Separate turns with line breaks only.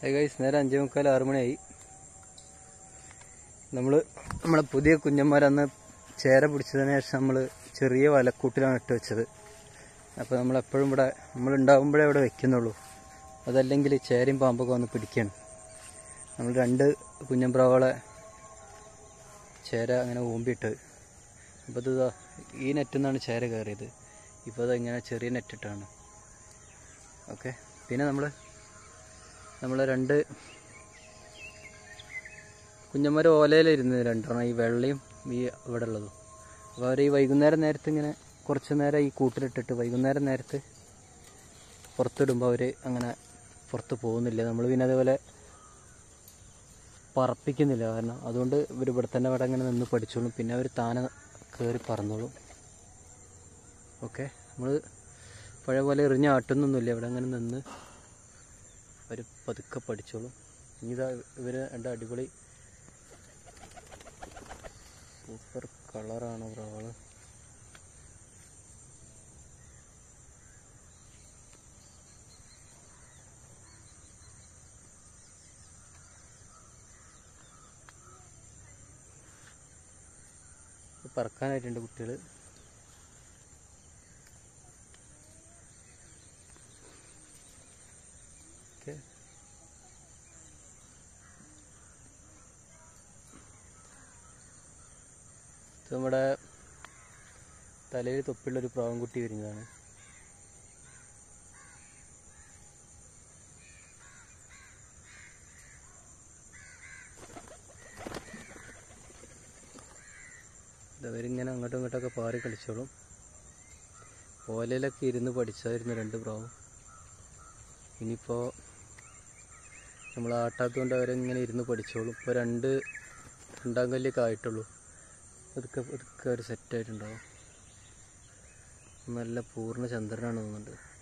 guys നേരെ അഞ്ചേ മുക്കാൽ ആറ് മണിയായി നമ്മൾ നമ്മളെ പുതിയ കുഞ്ഞന്മാരന്ന് ചേര പിടിച്ചതിന് ശേഷം നമ്മൾ ചെറിയ വലക്കൂട്ടിലാണ് ഇട്ട് വെച്ചത് അപ്പോൾ നമ്മൾ എപ്പോഴും ഇവിടെ നമ്മൾ ഉണ്ടാകുമ്പോഴേ ഇവിടെ വെക്കുന്നുള്ളൂ അതല്ലെങ്കിൽ ചേരയും പാമ്പൊക്കെ വന്ന് പിടിക്കുകയാണ് നമ്മൾ രണ്ട് കുഞ്ഞമ്പ്രാവളെ ചേര അങ്ങനെ ഊമ്പിയിട്ട് അപ്പോൾ ഇത് ദാ ഈ നെറ്റിൽ നിന്നാണ് ചേര കയറിയത് ഇപ്പോൾ അത് ഇങ്ങനെ ചെറിയ നെറ്റിട്ടാണ് ഓക്കെ പിന്നെ നമ്മൾ നമ്മൾ രണ്ട് കുഞ്ഞന്മാർ ഓലയിലിരുന്നത് രണ്ടെണ്ണം ഈ വെള്ളയും ഈ ഇവിടെ ഉള്ളതും അപ്പോൾ അവർ ഈ വൈകുന്നേരം നേരത്ത് ഇങ്ങനെ കുറച്ച് നേരം ഈ കൂട്ടിലിട്ടിട്ട് വൈകുന്നേരം നേരത്ത് പുറത്തിടുമ്പോൾ അവർ അങ്ങനെ പുറത്ത് പോകുന്നില്ല നമ്മൾ പിന്നെ അതേപോലെ പറപ്പിക്കുന്നില്ല കാരണം അതുകൊണ്ട് ഇവർ ഇവിടെ തന്നെ ഇവിടെ അങ്ങനെ നിന്ന് പഠിച്ചോളും പിന്നെ അവർ താനെ കയറി പറന്നോളും ഓക്കെ നമ്മൾ പഴയ പോലെ എറിഞ്ഞ് ആട്ടുന്നൊന്നുമില്ല ഇവിടെ അങ്ങനെ നിന്ന് അവർ പതുക്കെ പഠിച്ചോളും ഇനി ഇതാ ഇവർ രണ്ട് അടിപൊളി സൂപ്പർ കളറാണ് പ്രാവള് പറക്കാനായിട്ടുണ്ട് കുട്ടികൾ ഓക്കെ ഇത് നമ്മുടെ തലയിൽ തൊപ്പിയുള്ളൊരു പ്രാവൻകുട്ടി വരുന്നതാണ് ഇതവരിങ്ങനെ അങ്ങോട്ടും ഇങ്ങോട്ടൊക്കെ പാറി കളിച്ചോളും ഓലയിലൊക്കെ ഇരുന്ന് പഠിച്ചായിരുന്നു രണ്ട് പ്രാവും ഇനിയിപ്പോൾ നമ്മൾ ആട്ടാത്തതുകൊണ്ട് അവരിങ്ങനെ ഇരുന്ന് പഠിച്ചോളും ഇപ്പോൾ രണ്ട് രണ്ടാം കല്ലിയൊക്കെ ആയിട്ടുള്ളൂ അതൊക്കെ അതൊക്കെ ഒരു സെറ്റായിട്ടുണ്ടാവും നല്ല പൂർണ്ണ ചന്ദ്രനാണ് തോന്നുന്നുണ്ട്